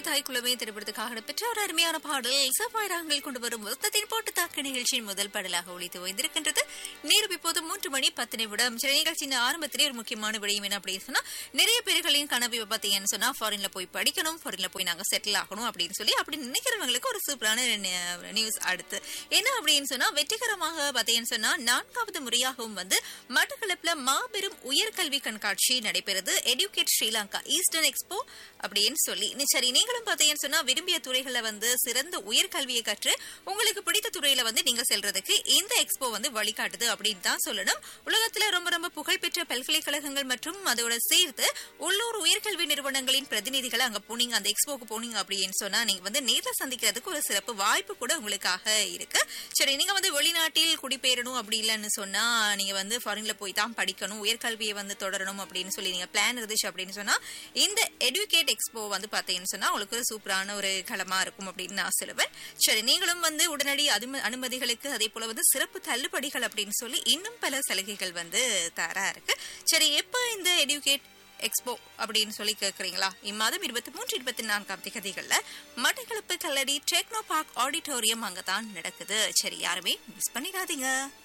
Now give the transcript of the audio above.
தாய் குலமே திரைப்படத்துக்காக பெற்ற ஒரு அருமையான பாடல் செவ்வாயிரங்கள் கொண்டு வரும் மொத்தத்தின் போட்டு தாக்கு நிகழ்ச்சியின் முதல் பாடலாக ஒழித்து வைத்திருக்கின்றது நேரம் இப்போது மூன்று மணி பத்து நிமிடம் சில நிகழ்ச்சியின் ஆரம்பத்திலே ஒரு முக்கியமான விடயம் என்ன அப்படின்னு சொன்னா நிறைய பேர்களின் கனவு இப்ப பாத்தீங்கன்னு சொன்னா ஃபாரின்ல போய் படிக்கணும் ஃபாரின்ல போய் நாங்க செட்டில் ஆகணும் அப்படின்னு சொல்லி அப்படி நினைக்கிறவங்களுக்கு ஒரு சூப்பரான நியூஸ் அடுத்து என்ன அப்படின்னு சொன்னா வெற்றிகரமாக பாத்தீங்கன்னு சொன்னா நான்காவது முறையாகவும் வந்து மட்டக்களப்புல மாபெரும் உயர்கல்வி கண்காட்சி நடைபெறுது எடியூகேட் ஸ்ரீலங்கா ஈஸ்டர்ன் எக்ஸ்போ அப்படின்னு சொல்லி நீ சரி நீங்களும் பாத்தீங்கன்னு சொன்னா விரும்பிய துறைகளை வந்து சிறந்த உயர்கல்வியை கற்று உங்களுக்கு பிடித்த துறையில வந்து நீங்க செல்றதுக்கு இந்த எக்ஸ்போ வந்து வழிகாட்டுது அப்படின்னு தான் சொல்லணும் உலகத்துல ரொம்ப ரொம்ப புகழ்பெற்ற பல்கலைக்கழகங்கள் மற்றும் அதோட சேர்த்து உள்ளூர் உயர்கல்வி நிறுவனங்களின் பிரதிநிதிகளை அங்க போனீங்க அந்த எக்ஸ்போக்கு போனீங்க அப்படின்னு சொன்னா நீங்க வந்து நேர்ல சந்திக்கிறதுக்கு ஒரு சிறப்பு வாய்ப்பு கூட உங்களுக்காக இருக்கு சரி நீங்க வந்து வெளிநாட்டில் குடிபெயரணும் அப்படி இல்லைன்னு சொன்னா நீங்க வந்து ஃபாரின்ல போய் தான் படிக்கணும் உயர்கல்வியை வந்து தொடரணும் அப்படின்னு சொல்லி நீங்க பிளான் இருந்துச்சு அப்படின்னு சொன்னா இந்த எடுகேட் எக்ஸ்போ வந்து பாத்தீங்கன்னு சொன்னா உங்களுக்கு ஒரு சூப்பரான ஒரு களமா இருக்கும் அப்படின்னு நான் சொல்லுவேன் சரி நீங்களும் வந்து உடனடி அதும- அனுமதிகளுக்கு அதே போல வந்து சிறப்பு தள்ளுபடிகள் அப்படின்னு சொல்லி இன்னும் பல சலுகைகள் வந்து தரா இருக்கு சரி எப்ப இந்த எடுகேட் எக்ஸ்போ அப்படின்னு சொல்லி கேக்குறீங்களா இம்மாதம் இருபத்தி மூன்று இருபத்தி நான்காம் திகதிகள்ல Mattakkalappu Kallady techno park auditorium அங்கதான் நடக்குது சரி யாருமே மிஸ் பண்ணிடாதீங்க